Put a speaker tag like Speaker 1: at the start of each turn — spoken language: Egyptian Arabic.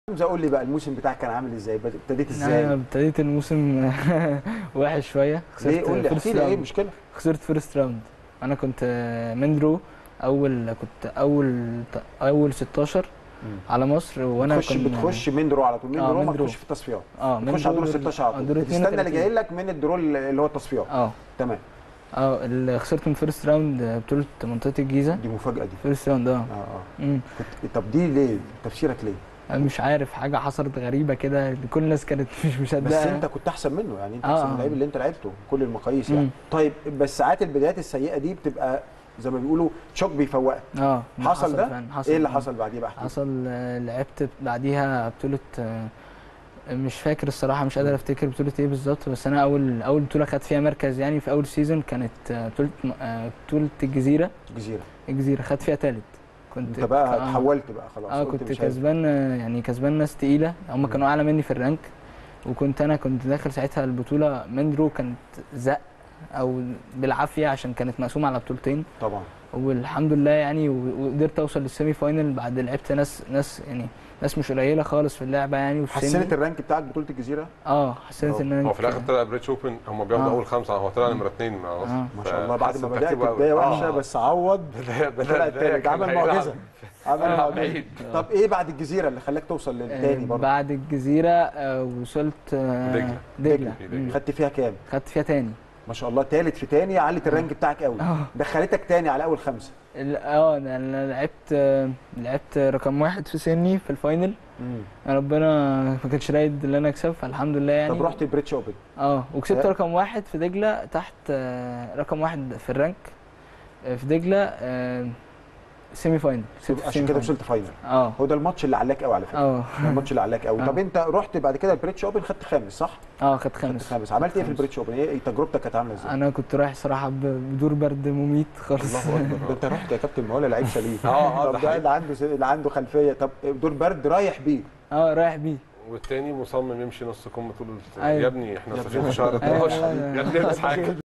Speaker 1: حمزه قول لي بقى الموسم بتاعك كان عامل ازاي بد- ابتديت
Speaker 2: انا
Speaker 1: ازاي
Speaker 2: ابتديت الموسم وحش شويه
Speaker 1: ليه قول لي
Speaker 2: first
Speaker 1: احكي لي ايه
Speaker 2: round.
Speaker 1: المشكله
Speaker 2: خسرت فيرست راوند انا كنت مندرو اول كنت اول اول 16 على مصر وانا
Speaker 1: بتخش
Speaker 2: كن-
Speaker 1: بتخش من درو على طول من
Speaker 2: آه،
Speaker 1: درو
Speaker 2: من
Speaker 1: ما
Speaker 2: درو.
Speaker 1: تخش في التصفيات
Speaker 2: اه
Speaker 1: تخش على دور 16 على
Speaker 2: آه،
Speaker 1: طول
Speaker 2: دور
Speaker 1: تستنى اللي
Speaker 2: 32.
Speaker 1: جاي لك من الدور اللي هو التصفيات
Speaker 2: اه
Speaker 1: تمام
Speaker 2: اه اللي خسرت من فيرست راوند بطوله منطقه الجيزه
Speaker 1: دي مفاجاه دي
Speaker 2: فيرست راوند اه
Speaker 1: اه اه
Speaker 2: مم.
Speaker 1: كنت- طب دي ليه تفسيرك ليه
Speaker 2: أنا مش عارف حاجه حصلت غريبه كده كل الناس كانت مش مصدقه
Speaker 1: بس انت كنت احسن منه يعني انت
Speaker 2: آه،
Speaker 1: احسن من
Speaker 2: آه.
Speaker 1: اللعيب اللي انت لعبته كل المقاييس يعني
Speaker 2: مم.
Speaker 1: طيب بس ساعات البدايات السيئه دي بتبقى زي ما بيقولوا شوك بيفوقك
Speaker 2: اه
Speaker 1: حصل ده؟
Speaker 2: فعلا،
Speaker 1: ايه اللي
Speaker 2: آه.
Speaker 1: حصل بعديه بقى احكي لي.
Speaker 2: حصل آه، لعبت بعديها بطولة آه، مش فاكر الصراحة مش قادر افتكر بطولة ايه بالظبط بس انا اول اول بطولة خدت فيها مركز يعني في اول سيزون كانت آه، بطولة آه، بطولة الجزيرة
Speaker 1: الجزيره
Speaker 2: الجزيرة خدت فيها تالت كنت
Speaker 1: انت بقى
Speaker 2: آه،
Speaker 1: اتحولت بقى خلاص
Speaker 2: اه
Speaker 1: قلت
Speaker 2: كنت
Speaker 1: مش هينفع.
Speaker 2: كسبان آه، يعني كسبان ناس تقيلة هم
Speaker 1: مم.
Speaker 2: كانوا اعلى مني في الرانك وكنت انا كنت داخل ساعتها البطولة مندرو كانت زق او بالعافية عشان كانت مقسومة على بطولتين
Speaker 1: طبعا
Speaker 2: والحمد لله يعني و- وقدرت اوصل للسيمي فاينل بعد لعبت ناس ناس يعني ناس مش قليله خالص في اللعبه يعني وفي
Speaker 1: حسنت
Speaker 2: سني.
Speaker 1: الرانك بتاعك بطوله الجزيره
Speaker 2: اه حسيت ان انا
Speaker 3: هو في الاخر طلع بريتش اوبن هم بياخدوا
Speaker 2: آه.
Speaker 3: اول خمسه هو طلع نمره اثنين
Speaker 2: آه.
Speaker 1: ما شاء الله بعد ما
Speaker 3: فحسن
Speaker 1: بدات
Speaker 3: ترتيبه أوي.
Speaker 1: بدايه
Speaker 3: آه.
Speaker 1: وحشه بس عوض طلع التالت عمل معجزه عمل
Speaker 3: آه،
Speaker 1: معجزه
Speaker 3: بعيد.
Speaker 1: طب ايه بعد الجزيره اللي خلاك توصل للتاني
Speaker 2: آه
Speaker 1: برضه
Speaker 2: بعد الجزيره آه وصلت آه
Speaker 3: دجلة.
Speaker 2: دجله
Speaker 3: دجلة.
Speaker 2: مم.
Speaker 1: خدت فيها كام
Speaker 2: خدت فيها تاني
Speaker 1: ما شاء الله تالت في تاني علت الرانك بتاعك قوي
Speaker 2: اه
Speaker 1: دخلتك تاني على اول خمسه
Speaker 2: ال- اه انا أنا لعبت آه لعبت رقم واحد في سني في الفاينل ربنا ما كانش رايد ان انا اكسب فالحمد لله يعني
Speaker 1: طب رحت البريتش اوبن
Speaker 2: اه وكسبت
Speaker 1: آه.
Speaker 2: رقم واحد في دجله تحت آه رقم واحد في الرانك آه في دجله آه سيمي فاينل كسبت
Speaker 1: عشان
Speaker 2: سيمي
Speaker 1: كده
Speaker 2: فاينل.
Speaker 1: وصلت فاينل
Speaker 2: اه
Speaker 1: هو ده الماتش اللي علاك قوي على فكره
Speaker 2: اه
Speaker 1: ده الماتش اللي علاك قوي
Speaker 2: آه.
Speaker 1: طب انت رحت بعد كده البريتش اوبن خدت خامس صح
Speaker 2: اه خدت
Speaker 1: خدت
Speaker 2: خامس
Speaker 1: خامس عملت ايه في
Speaker 2: خامس.
Speaker 1: البريتش اوبن ايه تجربتك كانت عامله ازاي
Speaker 2: انا كنت رايح صراحه ب- بدور برد مميت خالص
Speaker 1: الله اكبر ده انت رحت يا كابتن ما هو لعيب سليم
Speaker 3: اه اه
Speaker 1: طب
Speaker 3: ده
Speaker 1: ده
Speaker 3: حقيقي.
Speaker 1: اللي عنده اللي عنده خلفيه طب دور برد رايح بيه
Speaker 2: اه رايح بيه
Speaker 3: والتاني مصمم يمشي نص كم طول
Speaker 2: أيوة.
Speaker 3: يا ابني احنا
Speaker 1: يا
Speaker 3: صافيين
Speaker 1: ابني.
Speaker 3: في شهر
Speaker 2: أيوة،
Speaker 3: 12
Speaker 2: أيوة.
Speaker 3: يا ابني البس حاجه